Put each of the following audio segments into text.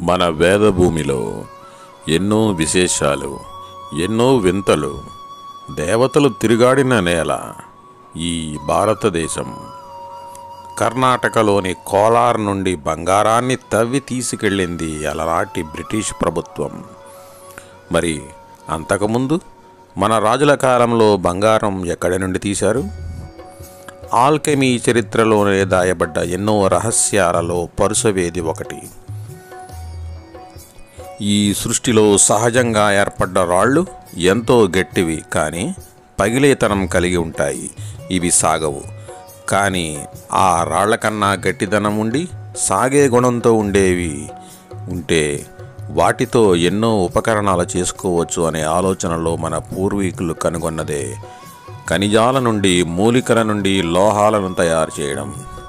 మన వేదభూమిలో ఎన్నో విశేషాలు ఎన్నో వింతలు దేవతలు తిరుగాడిన నేల ఈ భారతదేశం కర్ణాటకలోని కోలార్ నుండి బంగారాన్ని తవ్వి తీసుకెళ్ళింది అలనాటి బ్రిటిష్ ప్రభుత్వం మరి అంతకుముందు మన రాజుల కాలంలో బంగారం ఎక్కడి నుండి తీశారు ఆల్కెమీ చరిత్రలోనే దాయబడ్డ ఎన్నో రహస్యాలలో పరుసవేది ఒకటి ఈ సృష్టిలో సహజంగా ఏర్పడ్డ రాళ్ళు ఎంతో గట్టివి కానీ పగిలేతనం కలిగి ఉంటాయి ఇవి సాగవు కానీ ఆ రాళ్ల కన్నా గట్టిదనం ఉండి సాగే గుణంతో ఉండేవి ఉంటే వాటితో ఎన్నో ఉపకరణాలు చేసుకోవచ్చు అనే ఆలోచనలో మన పూర్వీకులు కనుగొన్నదే ఖనిజాల నుండి మూలికల నుండి లోహాలను తయారు చేయడం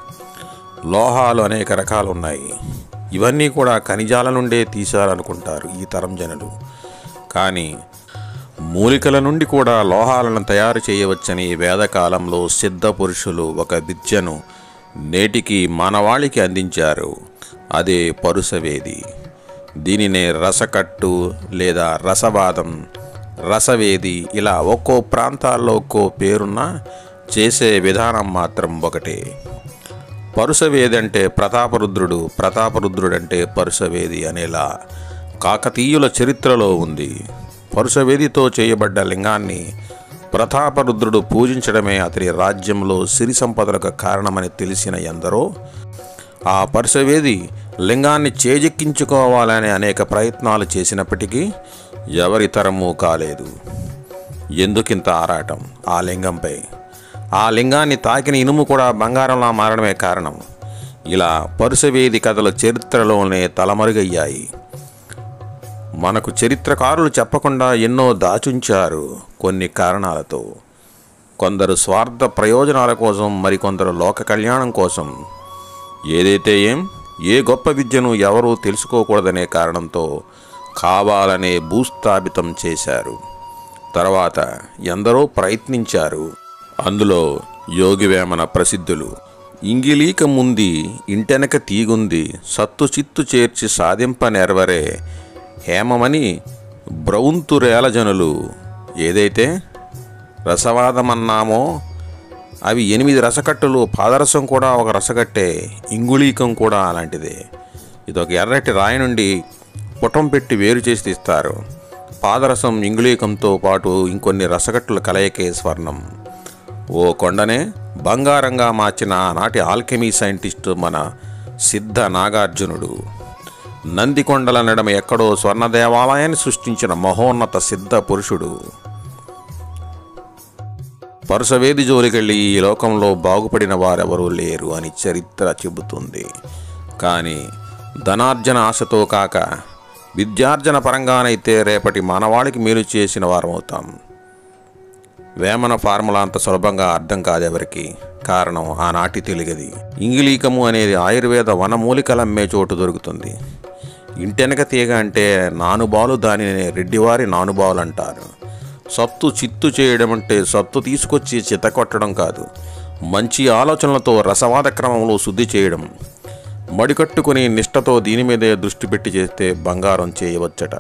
లోహాలు అనేక రకాలు ఉన్నాయి ఇవన్నీ కూడా ఖనిజాల నుండే తీశారనుకుంటారు ఈ తరం జనులు కానీ మూలికల నుండి కూడా లోహాలను తయారు చేయవచ్చని వేదకాలంలో సిద్ధ పురుషులు ఒక విద్యను నేటికి మానవాళికి అందించారు అదే పరుసవేది దీనినే రసకట్టు లేదా రసవాదం రసవేది ఇలా ఒక్కో ప్రాంతాల్లో ఒక్కో పేరున్న చేసే విధానం మాత్రం ఒకటే పరుసవేది అంటే ప్రతాపరుద్రుడు ప్రతాపరుద్రుడంటే పరుసవేది అనేలా కాకతీయుల చరిత్రలో ఉంది పరుసవేదితో చేయబడ్డ లింగాన్ని ప్రతాపరుద్రుడు పూజించడమే అతని రాజ్యంలో సిరి సంపదలకు కారణమని తెలిసిన ఎందరో ఆ పరుసవేది లింగాన్ని చేజెక్కించుకోవాలనే అనేక ప్రయత్నాలు చేసినప్పటికీ ఎవరి తరమూ కాలేదు ఎందుకింత ఆరాటం ఆ లింగంపై ఆ లింగాన్ని తాకిన ఇనుము కూడా బంగారంలా మారడమే కారణం ఇలా పరుసవేది కథల చరిత్రలోనే తలమరుగయ్యాయి మనకు చరిత్రకారులు చెప్పకుండా ఎన్నో దాచుంచారు కొన్ని కారణాలతో కొందరు స్వార్థ ప్రయోజనాల కోసం మరికొందరు లోక కళ్యాణం కోసం ఏదైతే ఏం ఏ గొప్ప విద్యను ఎవరూ తెలుసుకోకూడదనే కారణంతో కావాలనే భూస్థాపితం చేశారు తర్వాత ఎందరో ప్రయత్నించారు అందులో యోగివేమన ప్రసిద్ధులు ఇంగిలీక ముంది ఇంటెనక తీగుంది సత్తు చిత్తు చేర్చి సాధింప నెరవరే హేమమని బ్రౌంతురేల జనులు ఏదైతే రసవాదమన్నామో అవి ఎనిమిది రసకట్టులు పాదరసం కూడా ఒక రసకట్టే ఇంగుళీకం కూడా అలాంటిదే ఇది ఒక ఎర్రటి రాయి నుండి పుటం పెట్టి వేరు చేసి తీస్తారు పాదరసం ఇంగుళీకంతో పాటు ఇంకొన్ని రసకట్టుల కలయికే స్వర్ణం ఓ కొండనే బంగారంగా మార్చిన ఆనాటి ఆల్కెమీ సైంటిస్టు మన సిద్ధ నాగార్జునుడు నందికొండల నడమ ఎక్కడో స్వర్ణ దేవాలయాన్ని సృష్టించిన మహోన్నత సిద్ధ పురుషుడు పరుసవేది జోలికెళ్ళి ఈ లోకంలో బాగుపడిన వారెవరూ లేరు అని చరిత్ర చెబుతుంది కానీ ధనార్జన ఆశతో కాక విద్యార్జన పరంగానైతే రేపటి మానవాళికి మేలు చేసిన వారమవుతాం వేమన ఫార్ములా అంత సులభంగా అర్థం కాదెవరికి కారణం ఆనాటి తెలుగది ఇంగిలీకము అనేది ఆయుర్వేద వనమూలికలమ్మే చోటు దొరుకుతుంది ఇంటెనక తీగ అంటే నానుబాలు దానిని రెడ్డివారి నానుబాలు అంటారు సత్తు చిత్తు చేయడం అంటే సత్తు తీసుకొచ్చి చితకొట్టడం కాదు మంచి ఆలోచనలతో రసవాద క్రమంలో శుద్ధి చేయడం మడికట్టుకుని నిష్టతో దీని మీదే దృష్టి పెట్టి చేస్తే బంగారం చేయవచ్చట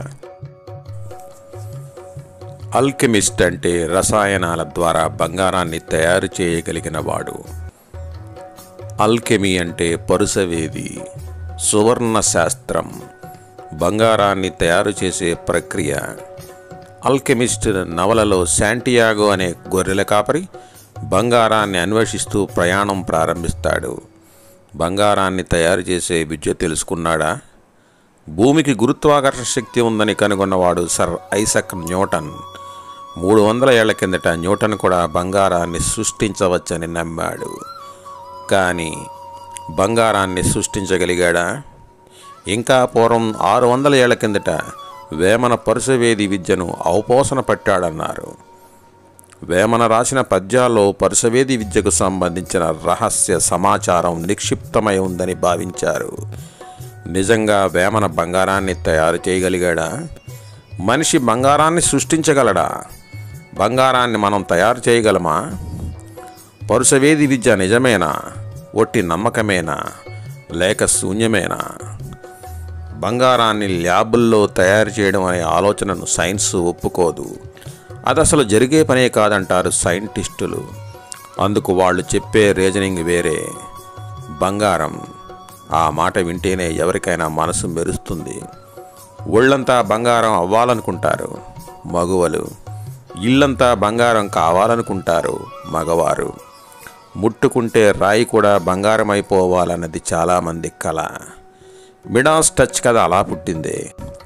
అల్కెమిస్ట్ అంటే రసాయనాల ద్వారా బంగారాన్ని తయారు చేయగలిగిన వాడు అల్కెమీ అంటే పరుసవేది సువర్ణ శాస్త్రం బంగారాన్ని తయారు చేసే ప్రక్రియ అల్కెమిస్ట్ నవలలో శాంటియాగో అనే గొర్రెల కాపరి బంగారాన్ని అన్వేషిస్తూ ప్రయాణం ప్రారంభిస్తాడు బంగారాన్ని తయారు చేసే విద్య తెలుసుకున్నాడా భూమికి గురుత్వాకర్షణ శక్తి ఉందని కనుగొన్నవాడు సర్ ఐసక్ న్యూటన్ మూడు వందల ఏళ్ల కిందట న్యూటన్ కూడా బంగారాన్ని సృష్టించవచ్చని నమ్మాడు కానీ బంగారాన్ని సృష్టించగలిగాడా ఇంకా పూర్వం ఆరు వందల ఏళ్ల కిందట వేమన పరుసవేది విద్యను అవపోసన పట్టాడన్నారు వేమన రాసిన పద్యాల్లో పరుసవేది విద్యకు సంబంధించిన రహస్య సమాచారం నిక్షిప్తమై ఉందని భావించారు నిజంగా వేమన బంగారాన్ని తయారు చేయగలిగాడా మనిషి బంగారాన్ని సృష్టించగలడా బంగారాన్ని మనం తయారు చేయగలమా పరుసవేది విద్య నిజమేనా ఒట్టి నమ్మకమేనా లేక శూన్యమేనా బంగారాన్ని ల్యాబుల్లో తయారు చేయడం అనే ఆలోచనను సైన్స్ ఒప్పుకోదు అది అసలు జరిగే పనే కాదంటారు సైంటిస్టులు అందుకు వాళ్ళు చెప్పే రీజనింగ్ వేరే బంగారం ఆ మాట వింటేనే ఎవరికైనా మనసు మెరుస్తుంది ఒళ్ళంతా బంగారం అవ్వాలనుకుంటారు మగువలు ఇల్లంతా బంగారం కావాలనుకుంటారు మగవారు ముట్టుకుంటే రాయి కూడా బంగారం అయిపోవాలన్నది చాలామంది కళ మిడాస్ టచ్ కథ అలా పుట్టిందే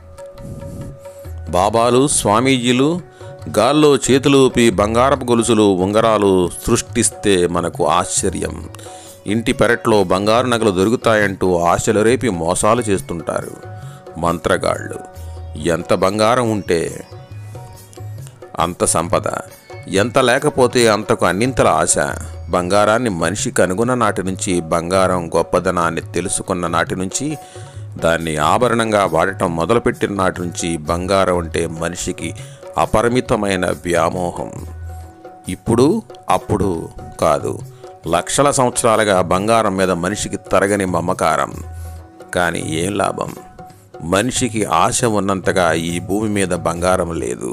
బాబాలు స్వామీజీలు గాల్లో చేతులు ఊపి బంగారపు గొలుసులు ఉంగరాలు సృష్టిస్తే మనకు ఆశ్చర్యం ఇంటి పెరట్లో బంగారు నగలు దొరుకుతాయంటూ ఆశలు రేపి మోసాలు చేస్తుంటారు మంత్రగాళ్ళు ఎంత బంగారం ఉంటే అంత సంపద ఎంత లేకపోతే అంతకు అన్నింతల ఆశ బంగారాన్ని మనిషి కనుగొన్న నాటి నుంచి బంగారం గొప్పదనాన్ని తెలుసుకున్న నాటి నుంచి దాన్ని ఆభరణంగా వాడటం మొదలుపెట్టిన నాటి నుంచి బంగారం అంటే మనిషికి అపరిమితమైన వ్యామోహం ఇప్పుడు అప్పుడు కాదు లక్షల సంవత్సరాలుగా బంగారం మీద మనిషికి తరగని మమకారం కానీ ఏం లాభం మనిషికి ఆశ ఉన్నంతగా ఈ భూమి మీద బంగారం లేదు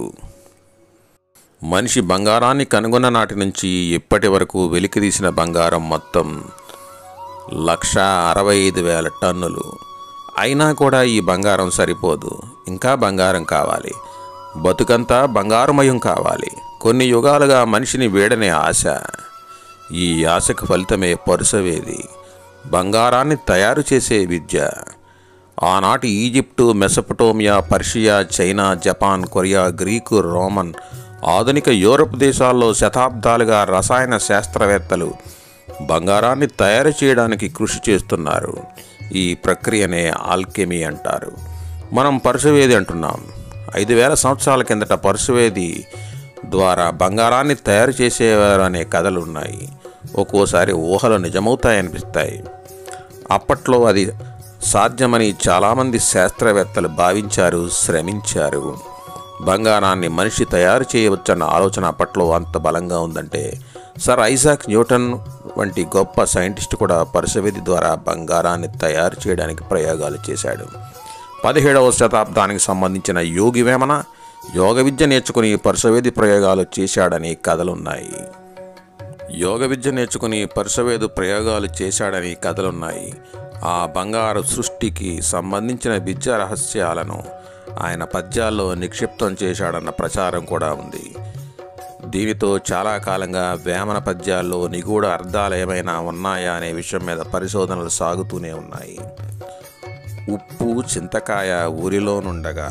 మనిషి బంగారాన్ని కనుగొన్న నాటి నుంచి ఇప్పటి వరకు వెలికితీసిన బంగారం మొత్తం లక్ష అరవై ఐదు వేల టన్నులు అయినా కూడా ఈ బంగారం సరిపోదు ఇంకా బంగారం కావాలి బతుకంతా బంగారుమయం కావాలి కొన్ని యుగాలుగా మనిషిని వేడనే ఆశ ఈ ఆశకు ఫలితమే పరుసవేది బంగారాన్ని తయారు చేసే విద్య ఆనాటి Egypt Mesopotamia Persia China Japan Korea Greek Roman ఆధునిక యూరప్ దేశాల్లో శతాబ్దాలుగా రసాయన శాస్త్రవేత్తలు బంగారాన్ని తయారు చేయడానికి కృషి చేస్తున్నారు ఈ ప్రక్రియనే ఆల్కెమీ అంటారు మనం పరుసవేది అంటున్నాం ఐదు వేల సంవత్సరాల కిందట పరుసవేది ద్వారా బంగారాన్ని తయారు చేసేవారు అనే కథలు ఉన్నాయి ఒక్కోసారి ఊహలు నిజమవుతాయనిపిస్తాయి అప్పట్లో అది సాధ్యమని చాలామంది శాస్త్రవేత్తలు భావించారు శ్రమించారు బంగారాన్ని మనిషి తయారు చేయవచ్చన్న ఆలోచన అప్పట్లో అంత బలంగా ఉందంటే సర్ ఐజాక్ న్యూటన్ వంటి గొప్ప సైంటిస్ట్ కూడా పరిశవేది ద్వారా బంగారాన్ని తయారు చేయడానికి ప్రయోగాలు చేశాడు పదిహేడవ శతాబ్దానికి సంబంధించిన యోగి వేమన యోగ విద్య నేర్చుకుని పరుసవేది ప్రయోగాలు చేశాడని కథలున్నాయి యోగ విద్య నేర్చుకుని పరుసవేదు ప్రయోగాలు చేశాడని కథలున్నాయి ఆ బంగారు సృష్టికి సంబంధించిన విద్యా రహస్యాలను ఆయన పద్యాల్లో నిక్షిప్తం చేశాడన్న ప్రచారం కూడా ఉంది దీనితో చాలా కాలంగా వేమన పద్యాల్లో నిగూఢ అర్థాలు ఏమైనా ఉన్నాయా అనే విషయం మీద పరిశోధనలు సాగుతూనే ఉన్నాయి ఉప్పు చింతకాయ ఊరిలోనుండగా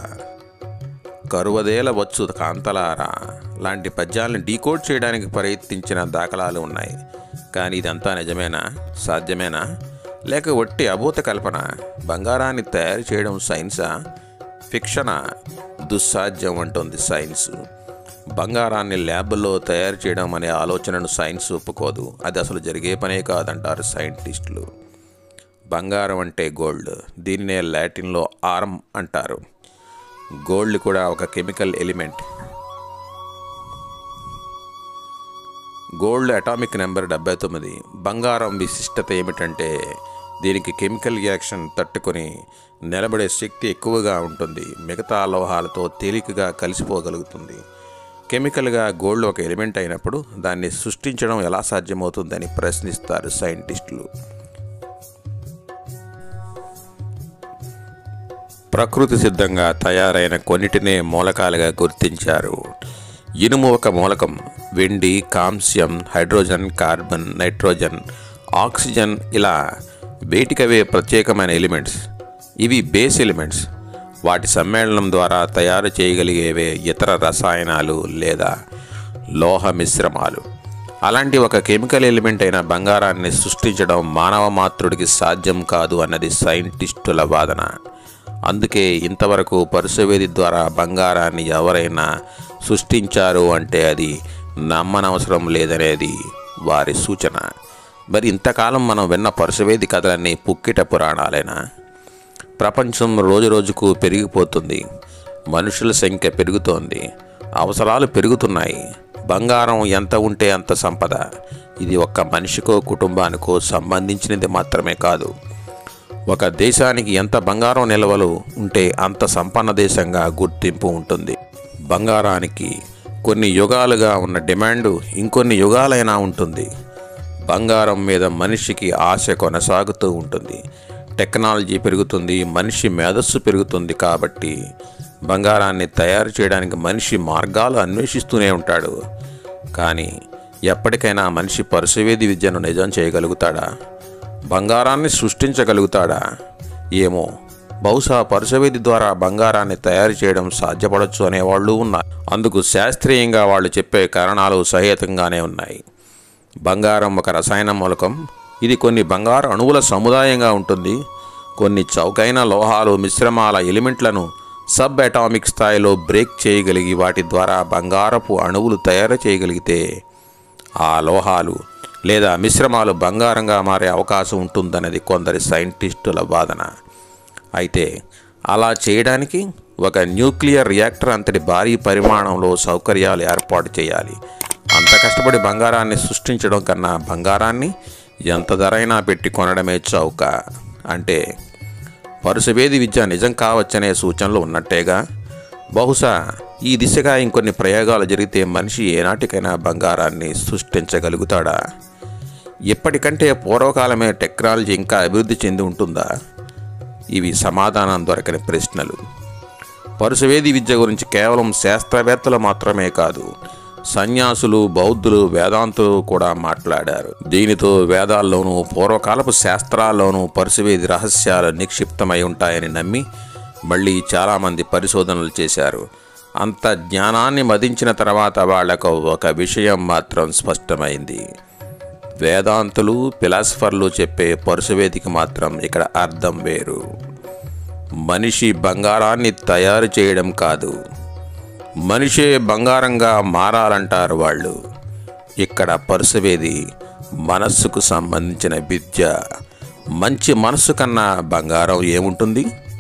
కరువదేల వచ్చు కాంతలారా లాంటి పద్యాలను డీకోడ్ చేయడానికి ప్రయత్నించిన దాఖలాలు ఉన్నాయి కానీ ఇదంతా నిజమేనా సాధ్యమేనా లేక ఒట్టి అభూత కల్పన బంగారాన్ని తయారు చేయడం సైన్సా ఫిక్షనా దుస్సాధ్యం అంటుంది సైన్స్ బంగారాన్ని ల్యాబ్లో తయారు చేయడం అనే ఆలోచనను సైన్స్ ఒప్పుకోదు అది అసలు జరిగే పనే కాదంటారు సైంటిస్టులు బంగారం అంటే గోల్డ్ దీన్నే లాటిన్లో ఆర్మ్ అంటారు గోల్డ్ కూడా ఒక chemical element gold atomic number డెబ్బై తొమ్మిది బంగారం విశిష్టత ఏమిటంటే దీనికి కెమికల్ రియాక్షన్ తట్టుకొని నిలబడే శక్తి ఎక్కువగా ఉంటుంది మిగతా లోహాలతో తేలికగా కలిసిపోగలుగుతుంది కెమికల్గా గోల్డ్ ఒక ఎలిమెంట్ అయినప్పుడు దాన్ని సృష్టించడం ఎలా సాధ్యమవుతుందని ప్రశ్నిస్తారు సైంటిస్టులు ప్రకృతి సిద్ధంగా తయారైన కొన్నిటినే మూలకాలుగా గుర్తించారు ఇనుము ఒక మూలకం వెండి కాంస్యం హైడ్రోజన్ కార్బన్ నైట్రోజన్ ఆక్సిజన్ ఇలా వేటికవే ప్రత్యేకమైన ఎలిమెంట్స్ ఇవి బేస్ ఎలిమెంట్స్ వాటి సమ్మేళనం ద్వారా తయారు చేయగలిగేవే ఇతర రసాయనాలు లేదా లోహ మిశ్రమాలు అలాంటి ఒక కెమికల్ ఎలిమెంట్ అయిన బంగారాన్ని సృష్టించడం మానవ మాతృడికి సాధ్యం కాదు అన్నది సైంటిస్టుల వాదన అందుకే ఇంతవరకు పరుసవేది ద్వారా బంగారాన్ని ఎవరైనా సృష్టించారు అంటే అది నమ్మనవసరం లేదనేది వారి సూచన మరి ఇంతకాలం మనం విన్న పరుసవేది కథలన్నీ పుక్కిట పురాణాలేనా ప్రపంచం రోజురోజుకు పెరిగిపోతుంది మనుషుల సంఖ్య పెరుగుతోంది అవసరాలు పెరుగుతున్నాయి బంగారం ఎంత ఉంటే అంత సంపద ఇది ఒక్క మనిషికో కుటుంబానికో సంబంధించినది మాత్రమే కాదు ఒక దేశానికి ఎంత బంగారం నిల్వలు ఉంటే అంత సంపన్న దేశంగా గుర్తింపు ఉంటుంది బంగారానికి కొన్ని యుగాలుగా ఉన్న డిమాండ్ ఇంకొన్ని యుగాలైనా ఉంటుంది బంగారం మీద మనిషికి ఆశ కొనసాగుతూ ఉంటుంది టెక్నాలజీ పెరుగుతుంది మనిషి మేధస్సు పెరుగుతుంది కాబట్టి బంగారాన్ని తయారు చేయడానికి మనిషి మార్గాలు అన్వేషిస్తూనే ఉంటాడు కానీ ఎప్పటికైనా మనిషి పరుసవేది విద్యను నిజం చేయగలుగుతాడా బంగారాన్ని సృష్టించగలుగుతాడా ఏమో బహుశా పరుసవేది ద్వారా బంగారాన్ని తయారు చేయడం సాధ్యపడవచ్చు అనేవాళ్ళు ఉన్నారు అందుకు శాస్త్రీయంగా వాళ్ళు చెప్పే కారణాలు సహేతంగానే ఉన్నాయి బంగారం ఒక రసాయన మూలకం ఇది కొన్ని బంగారు అణువుల సముదాయంగా ఉంటుంది కొన్ని చౌకైన లోహాలు మిశ్రమాల ఎలిమెంట్లను సబ్ అటామిక్ స్థాయిలో బ్రేక్ చేయగలిగి వాటి ద్వారా బంగారపు అణువులు తయారు చేయగలిగితే ఆ లోహాలు లేదా మిశ్రమాలు బంగారంగా మారే అవకాశం ఉంటుందన్నది కొందరి సైంటిస్టుల వాదన అయితే అలా చేయడానికి ఒక న్యూక్లియర్ రియాక్టర్ అంతటి భారీ పరిమాణంలో సౌకర్యాలు ఏర్పాటు చేయాలి అంత కష్టపడి బంగారాన్ని సృష్టించడం కన్నా బంగారాన్ని ఎంత ధరైనా పెట్టి కొనడమే చౌక అంటే పరుసవేది విద్య నిజం కావచ్చనే సూచనలు ఉన్నట్టేగా బహుశా ఈ దిశగా ఇంకొన్ని ప్రయోగాలు జరిగితే మనిషి ఏనాటికైనా బంగారాన్ని సృష్టించగలుగుతాడా ఇప్పటికంటే పూర్వకాలమే టెక్నాలజీ ఇంకా అభివృద్ధి చెంది ఉంటుందా ఇవి సమాధానం దొరకని ప్రశ్నలు పరుసవేది విద్య గురించి కేవలం శాస్త్రవేత్తలు మాత్రమే కాదు సన్యాసులు బౌద్ధులు వేదాంతులు కూడా మాట్లాడారు దీనితో వేదాల్లోనూ పూర్వకాలపు శాస్త్రాల్లోనూ పరుసవేది రహస్యాలు నిక్షిప్తమై ఉంటాయని నమ్మి మళ్ళీ చాలామంది పరిశోధనలు చేశారు అంత జ్ఞానాన్ని మదించిన తర్వాత వాళ్లకు ఒక విషయం మాత్రం స్పష్టమైంది వేదాంతులు ఫిలాసఫర్లు చెప్పే పరుసవేదికి మాత్రం ఇక్కడ అర్థం వేరు మనిషి బంగారాన్ని తయారు చేయడం కాదు మనిషే బంగారంగా మారాలంటారు వాళ్ళు ఇక్కడ పరుసవేది మనస్సుకు సంబంధించిన విద్య మంచి మనస్సు కన్నా బంగారం ఏముంటుంది